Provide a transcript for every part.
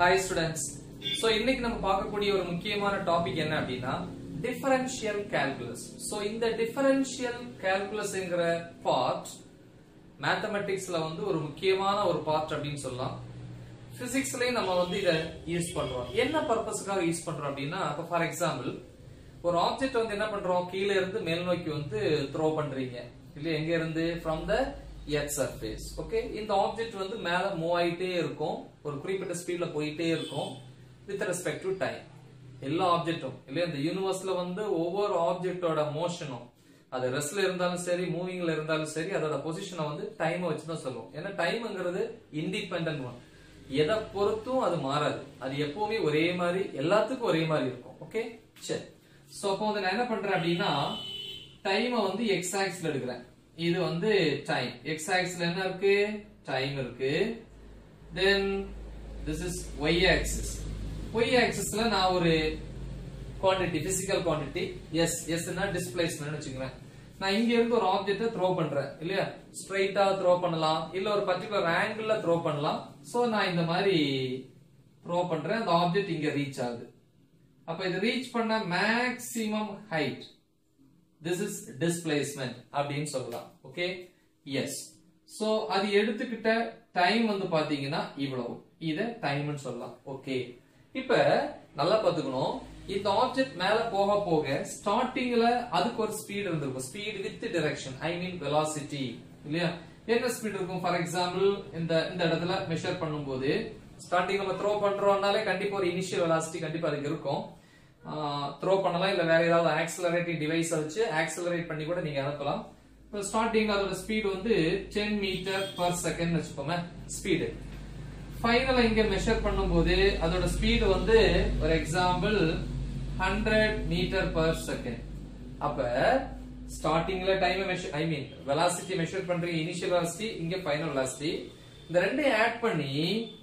hi students so இன்னைக்கு நம்ம பார்க்கக்கூடிய ஒரு முக்கியமான டாபிக் என்ன அப்படின்னா டிஃபரன்ஷியல் கால்குலஸ் சோ இந்த டிஃபரன்ஷியல் கால்குலஸ்ங்கிற பார்ட் மேத்தமெட்டிக்ஸ்ல வந்து ஒரு முக்கியமான ஒரு பார்ட் அப்படின்னு சொல்லலாம் பிசிக்ஸ்லயும் நம்ம வந்து இத யூஸ் பண்றோம் என்ன பர்பஸ்க்காக யூஸ் பண்றோம் அப்படின்னா இப்போ ஃபார் எக்ஸாம்பிள் ஒரு ஆப்ஜெக்ட் வந்து என்ன பண்றோம் கீழே இருந்து மேல் நோக்கி வந்து த்ரோ பண்றீங்க இல்ல எங்க இருந்து from the earth surface okay இந்த ஆப்ஜெக்ட் வந்து மேல மூவ் ஆயிட்டே இருக்கும் ஒரு குறிப்பிட்ட ஸ்பீட்ல போயிட்டே இருக்கும் வித் ரெஸ்பெக்ட் டு டைம் எல்லா ஆப்ஜெக்டும் இல்லையா இந்த யூனிவர்ஸ்ல வந்து ஒவ்வொரு ஆப்ஜெக்டோட மோஷனும் அது ரெஸ்ட்ல இருந்தாலும் சரி மூவிங்ல இருந்தாலும் சரி அதோட பொசிஷனை வந்து டைமை வச்சு தான் சொல்லுவோம் ஏன்னா டைம்ங்கிறது இண்டிபெண்டன்ட் ஒன் எதை பொறுத்தும் அது மாறாது அது எப்பவுமே ஒரே மாதிரி எல்லாத்துக்கும் ஒரே மாதிரி இருக்கும் ஓகே சரி சோ அப்போ வந்து நான் என்ன பண்றேன் அப்படின்னா டைமை வந்து எக்ஸ் ஆக்ஸ்ல எடுக்கிறேன் இது வந்து டைம் எக்ஸ் ஆக்ஸ்ல என்ன இருக்கு டைம் இருக்கு then this is y axis y ஆக்சிஸ்ல நான் ஒரு குவாண்டிட்டி பிசிக்கல் குவாண்டிட்டி எஸ் எஸ்னா டிஸ்பிளேஸ்மெண்ட் வச்சுக்கிறேன் நான் இங்க இருந்து ஒரு ஆப்ஜெக்ட த்ரோ பண்றேன் இல்லையா ஸ்ட்ரைட்டா த்ரோ பண்ணலாம் இல்ல ஒரு பர்டிகுலர் ஆங்கிள் த்ரோ பண்ணலாம் சோ நான் இந்த மாதிரி த்ரோ பண்றேன் அந்த ஆப்ஜெக்ட் இங்க ரீச் ஆகுது அப்ப இது ரீச் பண்ண maximum height this is displacement அப்படின்னு சொல்லலாம் ஓகே எஸ் சோ அது எடுத்துக்கிட்ட டைம் வந்து பாத்தீங்கன்னா இவ்வளவு இத டைம்னு சொல்லலாம் ஓகே இப்ப நல்லா பாத்துக்கணும் இந்த ஆப்ஜெக்ட் மேல போக போக ஸ்டார்டிங்ல அதுக்கு ஒரு ஸ்பீட் இருந்திருக்கும் speed with direction I mean velocity இல்லையா என்ன ஸ்பீட் இருக்கும் ஃபார் எக்ஸாம்பிள் இந்த இந்த இடத்துல மெஷர் பண்ணும்போது ஸ்டார்டிங் நம்ம த்ரோ பண்றோம்னாலே கண்டிப்பா ஒரு இனிஷியல் வெலாசிட்டி கண்டிப்பா அதுக்கு இருக்கும் த்ரோ பண்ணலாம் இல்ல வேற ஏதாவது ஆக்சலரேட்டிங் டிவைஸ் வச்சு ஆக்சலரேட் பண்ணி கூட நீங்க அனுப்பலாம் இப்போ ஸ்டார்டிங் அதோட ஸ்பீட் வந்து டென் மீட்டர் பர் செகண்ட் வச்சுக்கோங்க ஸ்பீடு ஃபைனலா இங்க மெஷர் பண்ணும்போது அதோட ஸ்பீடு வந்து ஒரு example hundred metre per second அப்ப ஸ்டார்டிங்ல time measure I mean velocity measure பண்றீங்க இனிஷியல் வெலாசிட்டி இங்க ஃபைனல் வெலாசிட்டி இந்த ரெண்டையும் ஆட் பண்ணி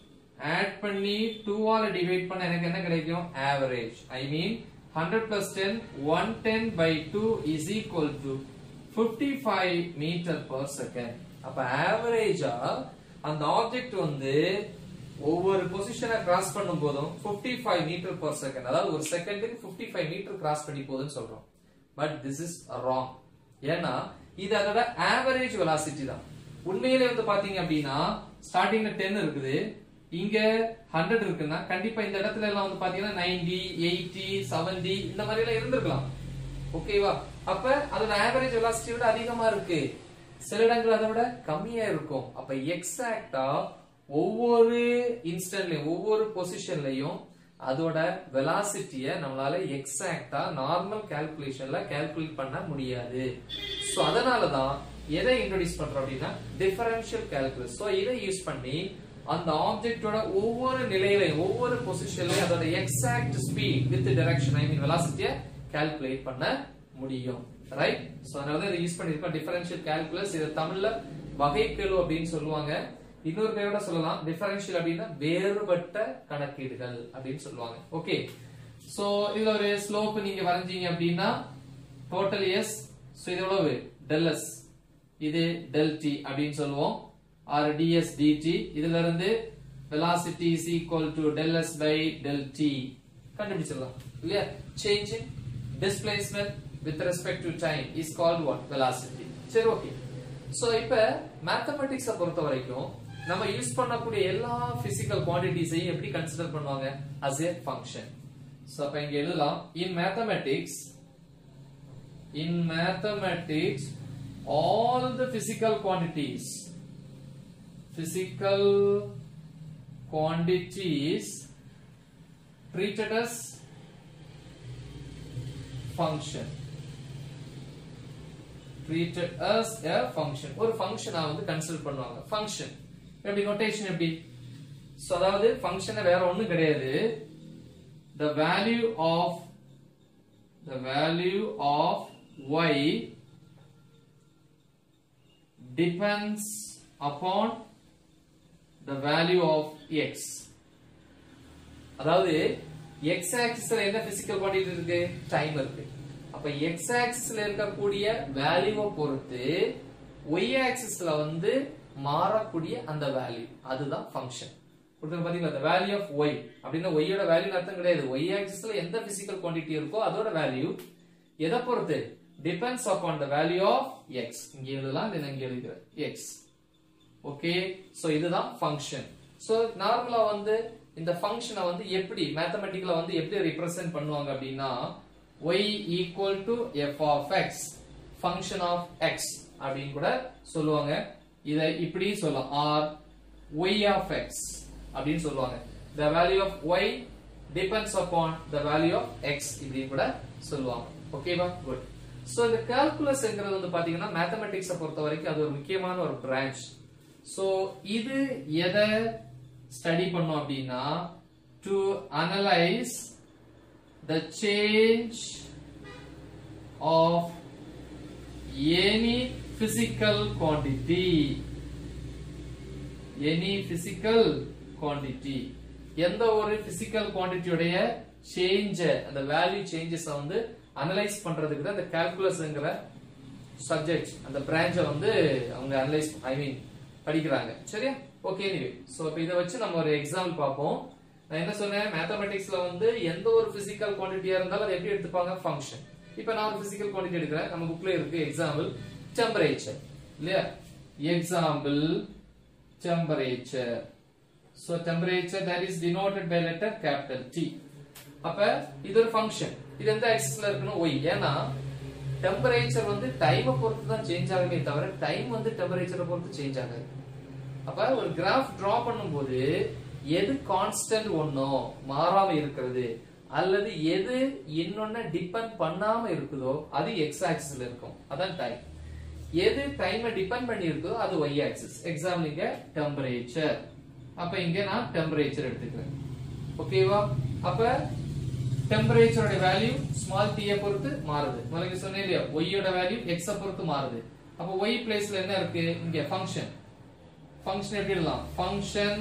ஆட் பண்ணி டூ ஆல டிவைட் பண்ண எனக்கு என்ன கிடைக்கும் average I mean hundred plus ten one ten by two is equal to fifty five metre per second அப்ப ஆவரேஜா அந்த ஆப்ஜெக்ட் வந்து ஒவ்வொரு பொசிஷனை கிராஸ் பண்ணும் போதும் 55 மீட்டர் பர் செகண்ட் அதாவது ஒரு செகண்டுக்கு 55 மீட்டர் கிராஸ் பண்ணி போகுதுன்னு சொல்றோம் பட் திஸ் இஸ் ராங் ஏன்னா இது அதோட ஆவரேஜ் வெலாசிட்டி தான் உண்மையிலே வந்து பாத்தீங்க அப்படின்னா ஸ்டார்டிங்ல 10 இருக்குது இங்க 100 இருக்குன்னா கண்டிப்பா இந்த இடத்துல எல்லாம் வந்து பாத்தீங்கன்னா 90 எயிட்டி 70 இந்த மாதிரி எல்லாம் இருந்திருக்கலாம் ஓகேவா அப்ப அதோட ஆவரேஜ் வெலாசிட்டி விட அதிகமா இருக்கு சில இடங்கள் அதை விட கம்மியா இருக்கும் அப்ப எக்ஸாக்டா ஒவ்வொரு இன்ஸ்டன்ட்லயும் ஒவ்வொரு பொசிஷன்லயும் அதோட வெலாசிட்டிய நம்மளால எக்ஸாக்டா நார்மல் கால்குலேஷன்ல கால்குலேட் பண்ண முடியாது சோ அதனாலதான் எதை இன்ட்ரோடியூஸ் பண்றோம் அப்படின்னா டிஃபரன்ஷியல் கால்குலஸ் சோ இதை யூஸ் பண்ணி அந்த ஆப்ஜெக்டோட ஒவ்வொரு நிலையிலையும் ஒவ்வொரு பொசிஷன்லயும் அதோட exact speed with direction I mean வெலாசிட்டிய கால்குலேட் பண்ண முடியும் ரைட் சோ அதனால தான் இதை யூஸ் பண்ணிருக்கோம் டிஃபரன்ஷியல் கால்குலஸ் இதை தமிழ்ல வகைக்கெழு அப்படின்னு சொல்லுவாங்க இன்னொரு பேரோட சொல்லலாம் டிஃபரன்ஷியல் அப்படின்னா வேறுபட்ட கணக்கீடுகள் அப்படின்னு சொல்லுவாங்க ஓகே சோ இதுல ஒரு ஸ்லோப் நீங்க வரைஞ்சீங்க அப்படின்னா டோட்டல் எஸ் சோ இது எவ்வளவு டெல் எஸ் இது டெல் டி அப்படின்னு சொல்லுவோம் ஆர் டிஎஸ் டிடி இதுல இருந்து velocity is equal to del s by del t கண்டுபிடிச்சிடலாம் இல்லையா change in displacement with respect to time is called what velocity சரி ஓகே சோ இப்ப மேத்தமெட்டிக்ஸ பொறுத்த வரைக்கும் நம்ம யூஸ் பண்ணக்கூடிய எல்லா பிசிக்கல் குவாண்டிட்டிஸையும் எப்படி கன்சிடர் பண்ணுவாங்க as a function சோ அப்ப இங்க எழுதலாம் in mathematics in mathematics all the physical quantities physical quantities treated as function treated as a function ஒரு ஃபங்க்ஷனா வந்து கன்சிடர் பண்ணுவாங்க ஃபங்க்ஷன் எப்படி நோட்டேஷன் எப்படி சோ அதாவது ஃபங்க்ஷன் வேற ஒண்ணும் கிடையாது the value of the value of y depends upon the value of x அதாவது எக்ஸ் ஆக்சிஸ்ல என்ன பிசிக்கல் குவாண்டிட்டி இருக்கு டைம் இருக்கு அப்ப எக்ஸ் ஆக்சிஸ்ல இருக்கக்கூடிய வேல்யூவை பொறுத்து ஒய் ஆக்சிஸ்ல வந்து மாறக்கூடிய அந்த வேல்யூ அதுதான் ஃபங்க்ஷன் கொடுத்தது பாத்தீங்களா the value of y அப்படின்னா y யோட வேல்யூ அர்த்தம் கிடையாது y ஆக்சிஸ்ல எந்த பிசிக்கல் குவாண்டிட்டி இருக்கோ அதோட வேல்யூ எதை பொறுத்து depends upon the value of x இங்க எழுதலாம் இதை இங்க எழுதிக்கிறேன் x ஓகே சோ இதுதான் ஃபங்க்ஷன் சோ நார்மலா வந்து இந்த ஃபங்க்ஷனை வந்து எப்படி மேத்தமெட்டிக்கலா வந்து எப்படி ரெப்ரசென்ட் பண்ணுவாங்க அப்படின்னா y equal to f of x function of x அப்படின்னு கூட சொல்லுவாங்க இதை இப்படி சொல்லலாம் or y of x அப்படின்னு சொல்லுவாங்க the value of y depends upon the value of x இப்படின்னு கூட சொல்லுவாங்க ஓகேவா குட் சோ இந்த கால்குலஸ்ங்கிறது வந்து பாத்தீங்கன்னா மேத்தமெட்டிக்ஸை பொறுத்த வரைக்கும் அது ஒரு முக்கியமான ஒரு பிரான்ச் சோ இது எதை ஸ்டடி பண்ணோம் அப்படின்னா to analyse the change of any physical quantity any physical quantity எந்த ஒரு physical quantity உடைய change அந்த value changes வந்து அனலைஸ் பண்றதுக்கு தான் இந்த கால்குலஸ்ங்கிற சப்ஜெக்ட் அந்த பிரான்ச்சை வந்து அவங்க அனலைஸ் ஐ மீன் படிக்கிறாங்க சரியா ஓகே எனிவே சோ இப்போ இதை வச்சு நம்ம ஒரு எக்ஸாம்பிள் பார்ப்போம் நான் என்ன சொன்னேன் மேத்தமெட்டிக்ஸ்ல வந்து எந்த ஒரு பிசிக்கல் குவாண்டிட்டியா இருந்தாலும் அதை எப்படி எடுத்துப்பாங்க ஃபங்க்ஷன் இப்போ நான் ஒரு பிசிக்கல் குவாண்டிட்டி எடுக்கிறேன் நம்ம புக்ல இருக்கு எக்ஸாம்பிள் டெம்பரேச்சர் இல்லையா example temperature so temperature that is denoted by letter capital T அப்ப இது ஒரு ஃபங்க்ஷன் இது எந்த ஆக்சிஸ்ல இருக்கணும் ஒய் ஏன்னா டெம்பரேச்சர் வந்து டைமை பொறுத்து தான் சேஞ்ச் ஆகுமே தவிர டைம் வந்து டெம்பரேச்சரை பொறுத்து சேஞ்ச் ஆகாது அப்ப ஒரு கிராஃப் டிரா பண்ணும்போது எது கான்ஸ்டன்ட் ஒன்னோ மாறாம இருக்கிறது அல்லது எது இன்னொன்னு டிபெண்ட் பண்ணாம இருக்குதோ அது எக்ஸ் ஆக்சிஸ்ல இருக்கும் அதான் டைம் எது டைமை டிபெண்ட் பண்ணி இருக்கோ அது ஒய் ஆக்சிஸ் எக்ஸாம்பிள் இங்க டெம்பரேச்சர் அப்ப இங்க நான் டெம்பரேச்சர் எடுத்துக்கிறேன் ஓகேவா அப்ப டெம்பரேச்சரோட வேல்யூ ஸ்மால் t பொறுத்து மாறுது உங்களுக்கு சொன்னேன் இல்லையா y யோட வேல்யூ x பொறுத்து மாறுது அப்ப y பிளேஸ்ல என்ன இருக்கு இங்க ஃபங்க்ஷன் ஃபங்க்ஷன் எப்படி எழுதலாம் function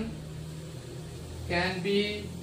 can be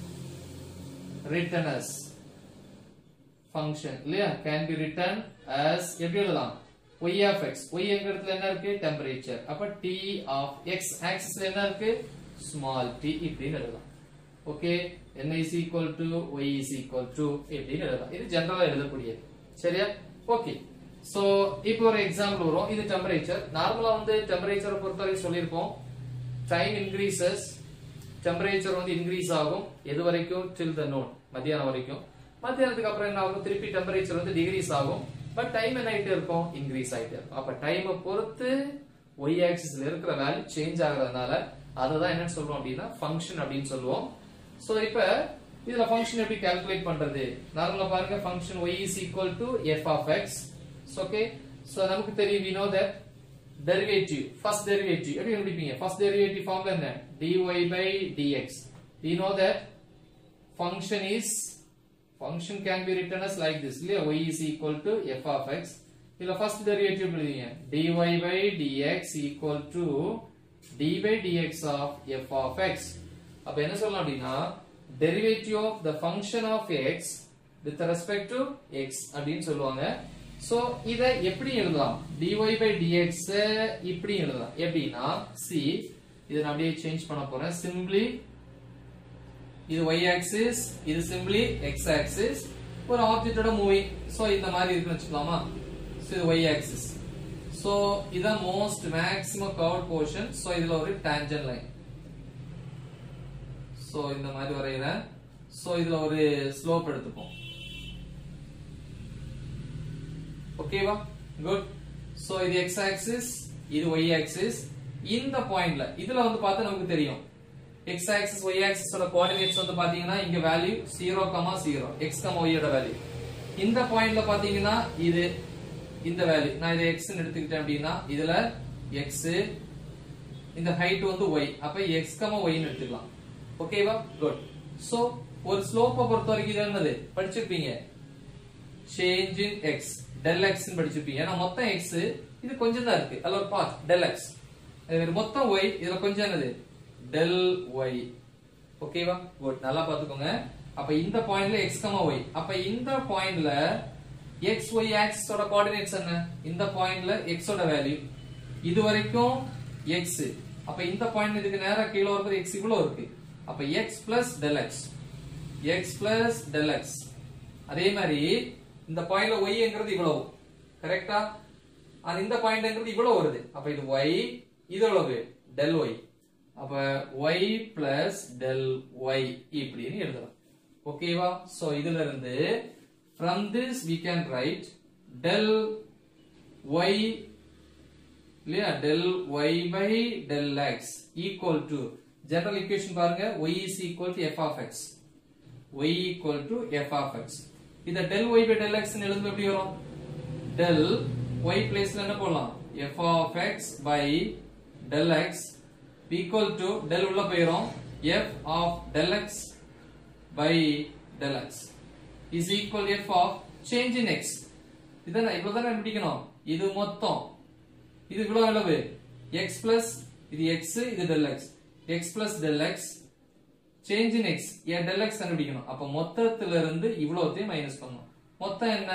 written as function இல்லையா கேன் பி written as எப்படி எழுதலாம் y of x y எங்க இடத்துல என்ன இருக்கு டெம்பரேச்சர் அப்ப t of x ஆக்சிஸ்ல என்ன இருக்கு ஸ்மால் t இப்படின்னு எழுதலாம் okay n is equal to y is equal to இப்படின்னு எழுதலாம் இது ஜெனரலா எழுதக்கூடியது சரியா ஓகே சோ இப்போ ஒரு எக்ஸாம்பிள் வரும் இது டெம்பரேச்சர் நார்மலா வந்து டெம்பரேச்சரை பொறுத்தவரை சொல்லியிருப்போம் டைம் இன்க்ரீசஸ் டெம்பரேச்சர் வந்து இன்க்ரீஸ் ஆகும் எது வரைக்கும் டில் த நோன் மத்தியானம் வரைக்கும் மத்தியானத்துக்கு அப்புறம் என்ன ஆகும் திருப்பி டெம்பரேச்சர் வந்து டிகிரீஸ் ஆகும் பட் டைம் என்ன ஆயிட்டே இருக்கும் இன்க்ரீஸ் ஆயிட்டே இருக்கும் அப்ப டைமை பொறுத்து ஒய் ஆக்சிஸ்ல இருக்கிற வேல்யூ சேஞ்ச் ஆகுறதுனால அதை தான் என்னன்னு சொல்லுவோம் அப்படின்னா ஃபங்க்ஷன் அப்படின்னு சொல்லுவோம் சோ இப்ப இதுல ஃபங்க்ஷன் எப்படி கால்குலேட் பண்றது நார்மலா பாருங்க function y is equal to f of x okay so நமக்கு தெரியும் we know that derivative first derivative எப்படி கண்டுபிடிப்பீங்க first derivative ஃபார்முலா என்ன dy by dx we know that function is function can be written as like this இல்லையா y is equal to f of x இதுல first derivative எழுதுவீங்க dy by dx equal to d by dx of f of x அப்ப என்ன சொல்லலாம் அப்படின்னா derivative of the function of x with respect to x அப்படின்னு சொல்லுவாங்க so இத எப்படி எழுதலாம் dy by dx இப்படி எழுதலாம் எப்படின்னா see இதை நான் அப்படியே சேஞ்ச் பண்ண போறேன் simply இது y axis இது simply x axis ஒரு ஆப்ஜெக்ட்டோட மூவிங் சோ இந்த மாதிரி இருக்குன்னு வச்சுக்கலாமா சோ இது y axis சோ இதான் most maximum curved portion so இதுல ஒரு டான்ஜென்ட் லைன் சோ இந்த மாதிரி வரைகிறேன் சோ இதுல ஒரு ஸ்லோப் எடுத்துப்போம் ஓகேவா குட் சோ இது x ஆக்சிஸ் இது y ஆக்சிஸ் இந்த பாயிண்ட்ல இதுல வந்து பார்த்தா நமக்கு தெரியும் x ஆக்சிஸ் y ஆக்சிஸ் ஓட கோஆர்டினேட்ஸ் வந்து பாத்தீங்கன்னா இங்க வேல்யூ 0, 0 x, y ஓட வேல்யூ இந்த பாயிண்ட்ல பாத்தீங்கன்னா இது இந்த வேல்யூ நான் இதை x ன்னு எடுத்துக்கிட்டேன் அப்படின்னா இதுல x இந்த ஹைட் வந்து y அப்ப x, y ன்னு எடுத்துக்கலாம் ஓகேவா குட் சோ ஒரு ஸ்லோப்பை பொறுத்த வரைக்கும் இது என்னது படிச்சிருப்பீங்க change in x del x படிச்சிருப்பீங்க ஏன்னா மொத்தம் எக்ஸ் இது கொஞ்சம் தான் இருக்கு அதுல ஒரு பார்ட் டெல் எக்ஸ் மொத்தம் ஒய் இதுல கொஞ்சம் என்னது டெல் ஒய் ஓகேவா குட் நல்லா பாத்துக்கோங்க அப்ப இந்த பாயிண்ட்ல எக்ஸ் கமா ஒய் அப்ப இந்த பாயிண்ட்ல எக்ஸ் ஒய் ஆக்சிஸோட கோஆர்டினேட்ஸ் என்ன இந்த பாயிண்ட்ல எக்ஸ் ஓட வேல்யூ இது வரைக்கும் எக்ஸ் அப்ப இந்த பாயிண்ட் இதுக்கு நேரா கீழே வரும்போது எக்ஸ் இவ்வளவு இருக்கு அப்ப x plus del x x plus del x அதே மாதிரி இந்த பாயிண்ட்ல yங்கிறது இவ்வளவு கரெக்டா அது இந்த பாயிண்ட்ங்கிறது இவ்வளவு வருது அப்ப இது y இது எவ்வளவு del y அப்ப y plus del y இப்படின்னு எழுதலாம் ஓகேவா சோ இதுல இருந்து from this we can write del y இல்லையா del y by del x equal to general equation பாருங்க y is equal to f of x y equal to f of x இத del y by del x னு எழுதும் எப்படி வரும் del y பிளேஸ்ல என்ன போடலாம் f of x by del x equal to del உள்ள போயிரும் f of del x by del x is equal f of change in x இதான் இவ்வளவு தானே பிடிக்கணும் இது மொத்தம் இது இவ்வளவு அளவு x plus இது x இது del x x plus del x change in x ஏன் del x கண்டுபிடிக்கணும் அப்ப மொத்தத்துல இருந்து இவ்வளவுத்தையும் மைனஸ் பண்ணணும் மொத்தம் என்ன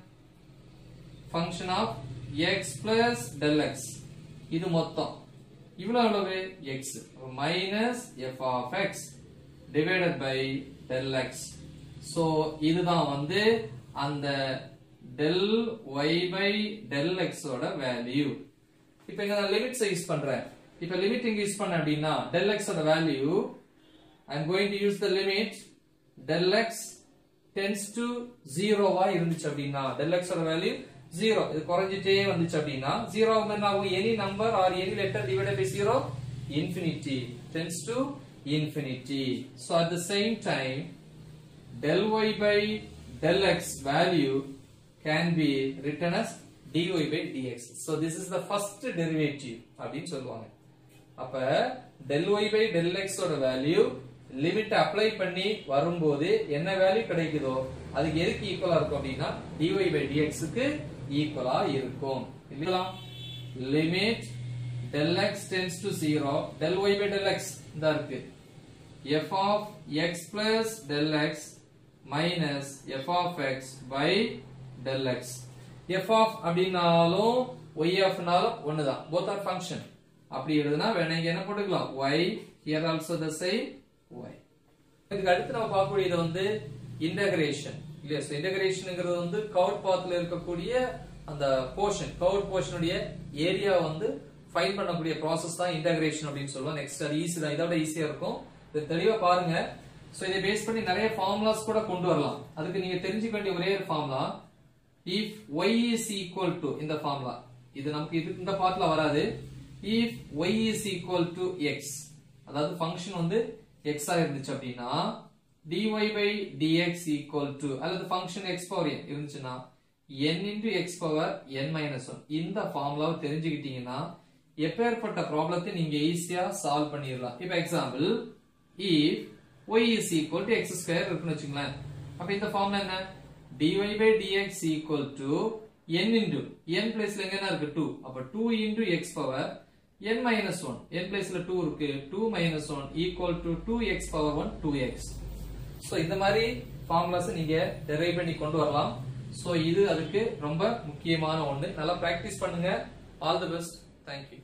function of x plus del x இது மொத்தம் இவ்வளவு அளவு x minus f of x divided by del x so இதுதான் வந்து அந்த del y by del x ஓட வேல்யூ இப்போ இங்க நான் லிமிட்ஸ் யூஸ் பண்றேன் இப்போ லிமிட் இங்க யூஸ் பண்ண அப்படின்னா del x ஓட value I am going to use the limit del x tends to 0 வா இருந்துச்சு அப்படின்னா del x ஓட வேல்யூ 0 இது குறைஞ்சிட்டே வந்துச்சு அப்படின்னா 0 என்ன ஆகும் any number or any letter divided by 0 infinity tends to infinity so at the same time del y by del x value can be written as dy by dx so this is the first derivative அப்படின்னு சொல்லுவாங்க அப்ப del y by del x ஓட value limit apply பண்ணி வரும்போது என்ன value கிடைக்குதோ அதுக்கு எதுக்கு ஈக்குவலா இருக்கும் அப்படின்னா dy by dx க்கு ஈக்குவலா இருக்கும் இல்லையா limit del x tends to 0 del y by del x இந்த இருக்கு f of x plus del x minus f of x by del x f of அப்படின்னாலும் y of னாலும் ஒண்ணுதான் both are function அப்படி எழுதுனா வேணா இங்க என்ன போட்டுக்கலாம் y here also the same y இதுக்கு அடுத்து நம்ம பார்க்கக்கூடியது வந்து இன்டகிரேஷன் இல்லையா சோ இன்டகிரேஷன்ங்கிறது வந்து கவுட் பாத்ல இருக்கக்கூடிய அந்த போர்ஷன் கவுட் போர்ஷனுடைய ஏரியா வந்து ஃபைண்ட் பண்ணக்கூடிய ப்ராசஸ் தான் இன்டகிரேஷன் அப்படின்னு சொல்லுவோம் நெக்ஸ்ட் அது ஈஸி தான் இதோட ஈஸியா இருக்கும் இது தெளிவா பாருங்க சோ இதை பேஸ் பண்ணி நிறைய ஃபார்முலாஸ் கூட கொண்டு வரலாம் அதுக்கு நீங்க தெரிஞ்சுக்க வேண்டிய ஒரே ஒரு formula if y is equal to இந்த ஃபார்முலா இது நமக்கு இது இந்த பார்ட்ல வராது if y is equal to x அதாவது ஃபங்க்ஷன் வந்து x ஆ இருந்துச்சு அப்படின்னா dy by dx equal to அல்லது ஃபங்க்ஷன் x power n இருந்துச்சுன்னா n into x power n minus 1 இந்த ஃபார்முலாவை தெரிஞ்சுக்கிட்டீங்கன்னா எப்பேற்பட்ட ப்ராப்ளத்தை நீங்க ஈஸியா சால்வ் பண்ணிடலாம் இப்போ example if y is equal to x square இருக்குன்னு வச்சுங்களேன் அப்ப இந்த ஃபார்முலா என்ன dy by dx equal to n into n பிளேஸ்ல எங்க என்ன இருக்கு 2 அப்ப 2 into x power n minus 1 n பிளேஸ்ல 2 இருக்கு 2 minus 1 equal to 2x power 1 2x சோ இந்த மாதிரி ஃபார்முலாஸ் நீங்க டெரைவ் பண்ணி கொண்டு வரலாம் சோ இது அதுக்கு ரொம்ப முக்கியமான ஒண்ணு நல்லா பிராக்டிஸ் பண்ணுங்க ஆல் தி பெஸ்ட் தேங்க்யூ